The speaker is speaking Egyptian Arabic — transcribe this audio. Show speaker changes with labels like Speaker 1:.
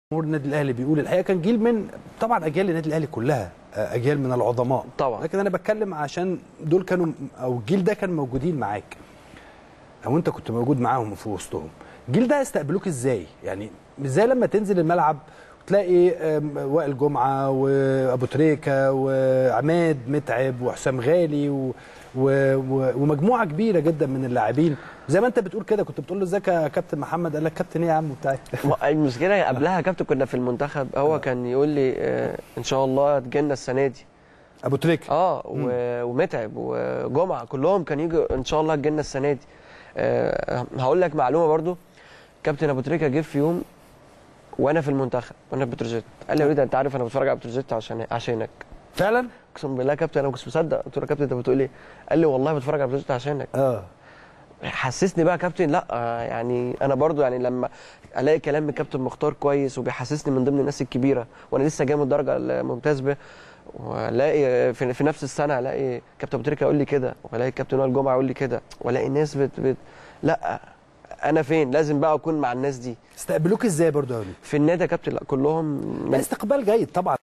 Speaker 1: جمهور النادي الاهلي بيقول الحقيقه كان جيل من طبعا اجيال النادي الاهلي كلها آه، اجيال من العظماء
Speaker 2: طبعا.
Speaker 1: لكن انا بتكلم عشان دول كانوا او الجيل ده كان موجودين معاك او انت كنت موجود معاهم في وسطهم الجيل ده استقبلوك ازاي يعني ازاي لما تنزل الملعب وتلاقي آم، وائل جمعه وابو تريكه وعماد متعب وحسام غالي و و و ومجموعه كبيره جدا من اللاعبين زي ما انت بتقول كده كنت بتقول له ازيك يا كابتن محمد قال لك كابتن ايه يا عم بتاعي
Speaker 2: المشكله قبلها يا كابتن كنا في المنتخب هو كان يقول لي آه، ان شاء الله تجينا السنه دي
Speaker 1: ابو تريكه
Speaker 2: اه و- ومتعب وجمعه كلهم كان يجوا ان شاء الله تجينا السنه دي آه، هقول لك معلومه برضو كابتن ابو تريكه جه في يوم وانا في المنتخب وانا في بتروجيت قال لي يا وليد انت عارف انا بتفرج على بتروجيت عشان عشانك
Speaker 1: فعلا
Speaker 2: اقسم بالله يا كابتن انا ما كنتش مصدق قلت له يا كابتن انت بتقول ايه قال لي والله بتفرج على بتروجيت عشانك
Speaker 1: اه
Speaker 2: حسسني بقى يا كابتن لا آه، يعني انا برضو يعني لما الاقي كلام من كابتن مختار كويس وبيحسسني من ضمن الناس الكبيره وانا لسه جاي من الدرجه الممتاز ب والاقي في, في نفس السنه الاقي كابتن ابو تريكه يقول لي كده والاقي كابتن وائل جمعه يقول لي كده والاقي ناس بت, بت لا انا فين لازم بقى اكون مع الناس دي
Speaker 1: استقبلوك ازاي برضه يا وليد؟
Speaker 2: في النادي يا كابتن لا كلهم
Speaker 1: لا استقبال جيد طبعا